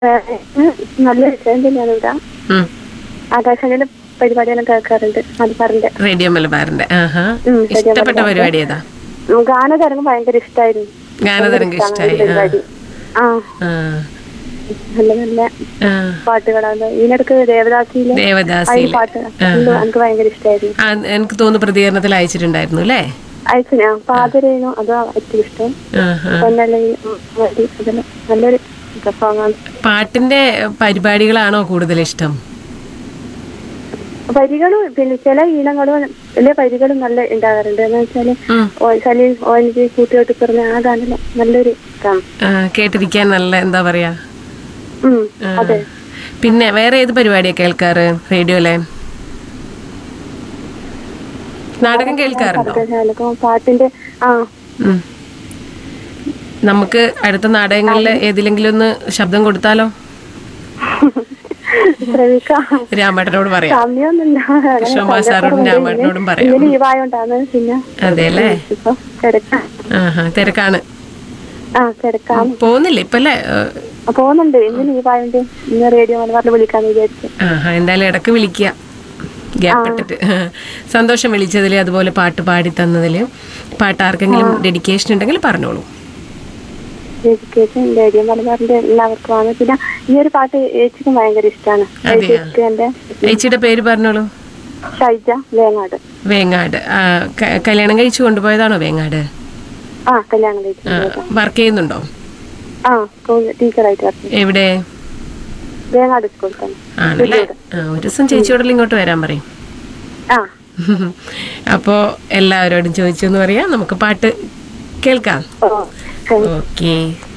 നല്ല വിഷയം തന്നെയാണ് ഇവിടെ ഉം. ആകാശവാണിയുടെ പരിപാടിയെല്ലാം കേൾക്കാറുണ്ട് മലബാറിന്റെ റേഡിയോ മലബാറിന്റെ ആഹാ ഉം, റേഡിയോ ഇഷ്ടപ്പെട്ട മലബാറിന്റെ. പരിപാടി ഏതാ ഉം, ഗാനതരംഗം ഭയങ്കര ഇഷ്ടമായിരുന്നു ഗാനതരംഗം ഇഷ്ടായി ആ. പരിപാടി ആ ആ നല്ല നല്ല ആ. പാട്ടുകളാണ് ഇതിനിടക്ക് ദേവദാസിയിലെ ആ ദേവദാസിയിലെ ഒരു പാട്ട് ആ. എന്തോ എനിക്ക് ഭയങ്കര ഇഷ്ടമായിരുന്നു ആ, എനിക്ക് തോന്നുന്നു പ്രതികരണത്തിൽ അയച്ചിട്ടുണ്ടായിരുന്നു അല്ലേ അയച്ചു ഞാൻ പാതരേനു അതോ ഏറ്റവും ഇഷ്ടം ആഹാ. പൊന്നല്ലെങ്കിൽ മതി അതെല്ലാം നല്ലൊരു സോങ്ങാണ് പാട്ടിന്റെ പരിപാടികളാണോ കൂടുതൽ ഇഷ്ടം വരികളും പിന്നെ ചില ഈണങ്ങളും ചില വരികളും നല്ല ഉണ്ടാകാറുണ്ട് എന്ന് വെച്ചാല് ഉം. ഓ- സലീം ഓൻജി കൂട്ടുകെട്ടി പറഞ്ഞ ആ ഗാനം നല്ലൊരു ഇതാണ് ആ, കേട്ടിരിക്കാൻ നല്ല എന്താ പറയാ ഉം, ആ. അതെ പിന്നെ വേറെ ഏത് പരിപാടിയാ കേൾക്കാറ് റേഡിയോയിലെ നാടകം കേൾക്കാറുണ്ടോ ശബ്ദജാലകം പാട്ടിന്റെ ആ ഉം. നമുക്ക് അടുത്ത നാടകങ്ങളിൽ ഏതിലെങ്കിലും ഒന്ന് ശബ്ദം കൊടുത്താലോ ശ്രമിക്കാം രാമേട്ടനോട് പറയാം സമയമൊന്നുമില്ല കൃഷ്ണകുമാർ സാറോടും രാമേട്ടനോടും പറയാം ഇന്ന് ലീവായോണ്ടാണ് പിന്നെ അതെ അല്ലേ ഇപ്പൊ തിരക്കാം ആഹാ തിരക്കാണ് ആ തിരക്കാം പോകുന്നില്ല ഇപ്പൊ അല്ലേ ഏ, പോകുന്നുണ്ട് ഇന്ന് ലീവായോണ്ട് ഇന്ന് റേഡിയോ മലബാറിൽ വിളിക്കാന്ന് വിചാരിച്ചു ആഹാ എന്തായാലും ഇടക്ക് വിളിക്കുക ഗ്യാപ്പ് ഇട്ടിട്ട് സന്തോഷം വിളിച്ചതിൽ അതുപോലെ പാട്ട് പാടി തന്നതിൽ പാട്ട് ആർക്കെങ്കിലും ഡെഡിക്കേഷൻ ഉണ്ടെങ്കിൽ പറഞ്ഞോളൂ എഡ്യൂക്കേഷൻ റേഡിയോ മലബാറിന്റെ എല്ലാവർക്കുമാണ് പിന്നെ ഈ ഒരു പാട്ട് ഏച്ചിക്കും ഭയങ്കര ഇഷ്ടമാണ് അതെയോ? എന്റെ ചേച്ചിയുടെ പേര് പറഞ്ഞോളൂ ഷൈജ വേങ്ങാട് വേങ്ങാട് ആ, ക- കല്യാണം കഴിച്ചു കൊണ്ടുപോയതാണോ വേങ്ങാട് ആ കല്യാണം കഴിച്ചു വർക്ക് ചെയ്യുന്നുണ്ടോ ആ സ്കൂൾ ടീച്ചറായിട്ട് വർക്ക് എവിടെ വേങ്ങാട് സ്കൂളിൽ തന്നെ ആണല്ലേ ആ ഒരു ദിവസം ചേച്ചിയോടെല്ലാം ഇങ്ങോട്ട് വരാൻ പറയും ആ അപ്പോൾ എല്ലാവരോടും ചോദിച്ചു എന്ന് പറയാം നമുക്ക് പാട്ട് കേൾക്കാം ഓ ശരി. ഓക്കെ